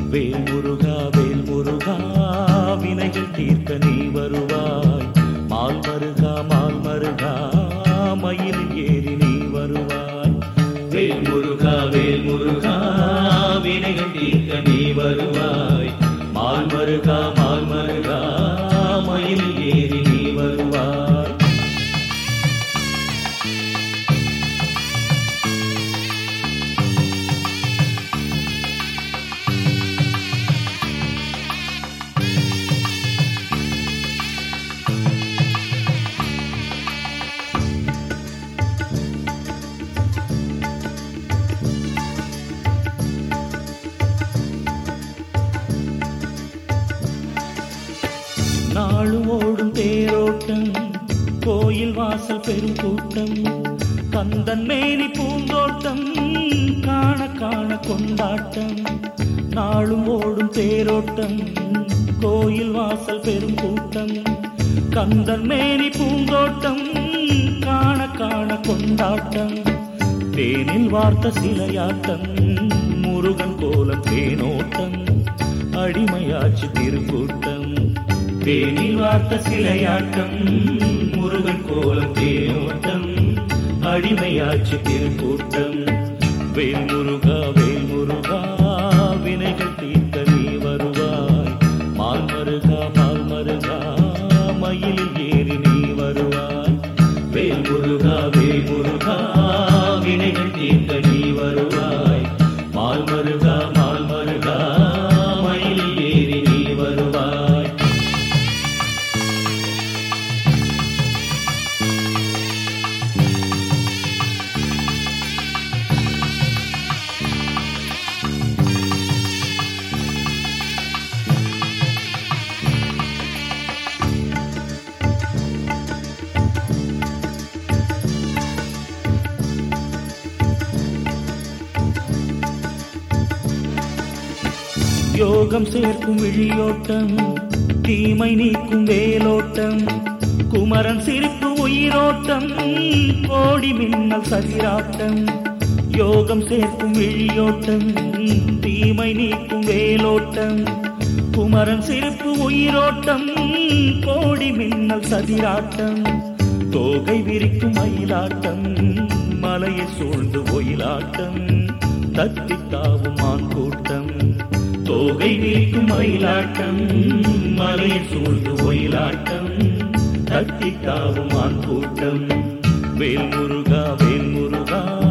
வேல் முருகா வேல் முருகா வினைகள் தீர்க்க நீ வருவாய் மால் மருகா மால் மருகா மயில் ஏறி நீ வருவாய் வேல் முருகா வேல் முருகா வினைகள் தீர்க்க நீ வருவாய் மால் மருகா மால் மருகா மயில் ஏறி நீ வருவாய் நாளும் ஓடும் தேரோட்டம் கோயில் வாசல் பெரும் கூட்டம் கந்தன் மேனி பூந்தோட்டம் காண காண கொண்டாட்டம் நாளும் ஓடும் தேரோட்டம் கோயில் வாசல் பெரும் கூட்டம் கந்தன் மேனி பூந்தோட்டம் காண காண கொண்டாட்டம் தேனில் வார்த்த சிலையாட்டம் முருகன் கோலம் தேனோட்டம் அடிமையாச்சு திருக்கூட்டம் தேனில் வார்த்த சிலையாட்டம் முருகன் கோலம் தேனோட்டம் அடிமையாச்சு திருக்கூட்டம் வேல் முருகா வேல் முருகா வினைகள் தீர்க்க நீ வருவாய் மால் மருகா மால் மருகா மயிலில் ஏறி நீ வருவாய் வேல் முருகா வேல் முருகா வினைகள் தீர்க்க நீ வருவாய் மால் மருகா மால் மருகா மயிலில் ஏறி நீ வருவாய் யோகம் சேர்க்கும் விழியோட்டம் தீமை நீக்கும் வேலோட்டம் குமரன் சிரிப்பு உயிரோட்டம் கோடி மின்னல் சதிராட்டம் யோகம் சேர்க்கும் விழியோட்டம் தீமை நீக்கும் வேலோட்டம் குமரன் சிரிப்பு உயிரோட்டம் கோடி மின்னல் சதிராட்டம் தோகை விரிக்கும் மயிலாட்டம் மலையை சூழ்ந்து ஒயிலாட்டம் தத்தி தாவும் மான் கூட்டம் தோகை விரிக்கும் மயிலாட்டம் மலையை சூழ்ந்து ஒயிலாட்டம் தத்தி தாவும் மான் கூட்டம் வேல் முருகா வேல் முருகா